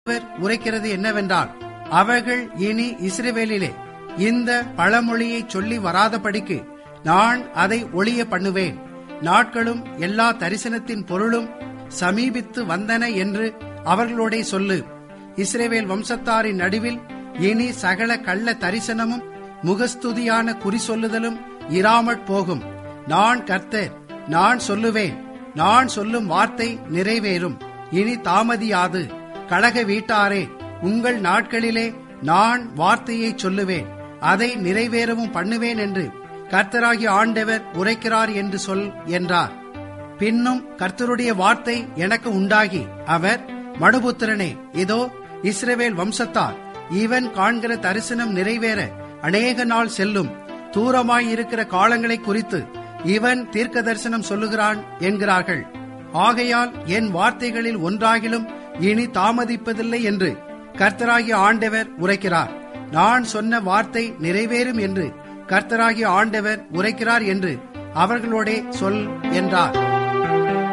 ஆண்டவர் உரைக்கிறது என்னவென்றால் அவர்கள் இனி இஸ்ரவேலிலே இந்த பழமொழியை சொல்லி வராதபடிக்கு நான் அதை ஒளிய பண்ணுவேன் நாட்களும் எல்லா தரிசனத்தின் பொருளும் சமீபித்து வந்தன என்று அவர்களோடே சொல்லு இஸ்ரேவேல் வம்சத்தாரின் நடுவில் இனி சகல கள்ள தரிசனமும் முகஸ்துதியான குறி சொல்லுதலும் இராமற் போகும் நான் கர்த்தர் நான் சொல்லுவேன் நான் சொல்லும் வார்த்தை நிறைவேறும் இனி தாமதியாது கழக வீட்டாரே உங்கள் நாட்களிலே நான் வார்த்தையை சொல்லுவேன் அதை நிறைவேறவும் பண்ணுவேன் என்று கர்த்தராகிய ஆண்டவர் உரைக்கிறார் என்று சொல் என்றார் பின்னும் கர்த்தருடைய வார்த்தை எனக்கு உண்டாகி அவர் மனுபுத்திரனே இதோ இஸ்ரவேல் வம்சத்தார் இவன் காண்கிற தரிசனம் நிறைவேற அநேக நாள் செல்லும் தூரமாயிருக்கிற காலங்களை குறித்து இவன் தீர்க்க தரிசனம் சொல்லுகிறான் என்கிறார்கள் ஆகையால் என் வார்த்தைகளில் ஒன்றாகிலும் இனி தாமதிப்பதில்லை என்று கர்த்தராகிய ஆண்டவர் உரைக்கிறார் நான் சொன்ன வார்த்தை நிறைவேறும் என்று கர்த்தராகிய ஆண்டவர் உரைக்கிறார் என்று அவர்களோடே சொல் என்றார்